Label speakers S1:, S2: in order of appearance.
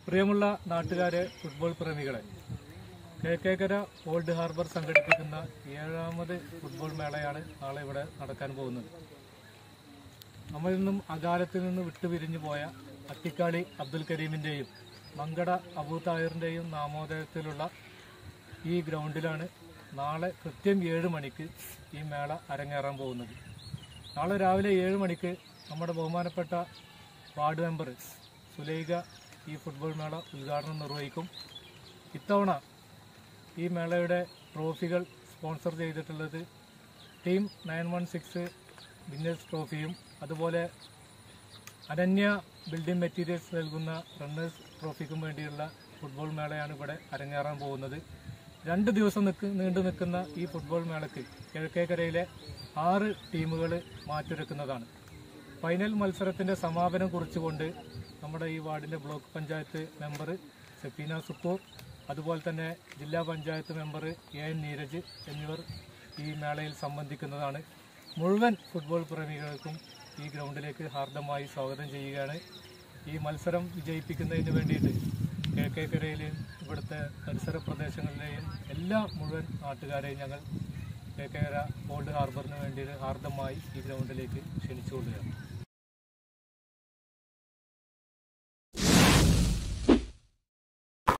S1: പ്രിയമുള്ള നാട്ടുകാരെ ഫുട്ബോൾ പ്രേമികളെ കേക്കേക്കര ഓൾഡ് ഹാർബർ സംഘടിപ്പിക്കുന്ന ഏഴാമത് ഫുട്ബോൾ മേളയാണ് നാളെ ഇവിടെ നടക്കാൻ പോകുന്നത് നമ്മളിൽ നിന്നും അകാലത്തിൽ നിന്ന് വിട്ടുപിരിഞ്ഞു പോയ അത്തിക്കാളി അബ്ദുൽ കരീമിന്റെയും മങ്കട അബൂ താഹിറിന്റെയും നാമോദയത്തിലുള്ള ഈ ഗ്രൗണ്ടിലാണ് നാളെ കൃത്യം ഏഴ് മണിക്ക് ഈ മേള അരങ്ങേറാൻ പോകുന്നത് നാളെ രാവിലെ ഏഴ് മണിക്ക് നമ്മുടെ ബഹുമാനപ്പെട്ട വാർഡ് മെമ്പർ സുലൈഖ ഈ ഫുട്ബോൾ മേള ഉദ്ഘാടനം നിർവഹിക്കും ഇത്തവണ ഈ മേളയുടെ ട്രോഫികൾ സ്പോൺസർ ചെയ്തിട്ടുള്ളത് team nine one six winners ട്രോഫിയും അതുപോലെ അനന്യ ബിൽഡിംഗ് മെറ്റീരിയൽസ് നൽകുന്ന റണ്ണേഴ്സ് ട്രോഫിക്കും വേണ്ടിയുള്ള ഫുട്ബോൾ മേളയാണ് ഇവിടെ അരങ്ങേറാൻ പോകുന്നത് രണ്ട് ദിവസം നിൽക്ക് നീണ്ടു നിൽക്കുന്ന ഈ ഫുട്ബോൾ മേളയ്ക്ക് കിഴക്കേക്കരയിലെ ആറ് ടീമുകൾ മാറ്റുരക്കുന്നതാണ് ഫൈനൽ മത്സരത്തിന്റെ സമാപനം കുറിച്ചുകൊണ്ട് നമ്മുടെ ഈ വാർഡിന്റെ ബ്ലോക്ക് പഞ്ചായത്ത് മെമ്പർ സഫീന സുക്കൂർ അതുപോലെ തന്നെ ജില്ലാ panchayat member A N Neeraj എന്നിവർ ഈ മേളയിൽ സംബന്ധിക്കുന്നതാണ് മുഴുവൻ ഫുട്ബോൾ പ്രേമികൾക്കും ഈ ഗ്രൗണ്ടിലേക്ക് ഹാർദമായി സ്വാഗതം ചെയ്യുകയാണ് ഈ മത്സരം വിജയിപ്പിക്കുന്നതിന് വേണ്ടിയിട്ട് കിഴക്കേക്കരയിലെയും ഇവിടുത്തെ പരിസര പ്രദേശങ്ങളിലെയും എല്ലാ മുഴുവൻ നാട്ടുകാരെയും ഞങ്ങൾ കിഴക്കേക്കര ഓൾഡ് ഹാർബറിന് വേണ്ടി ഹാർദമായി ഈ ഗ്രൗണ്ടിലേക്ക് ക്ഷണിച്ചുകൊള്ളുകയാണ്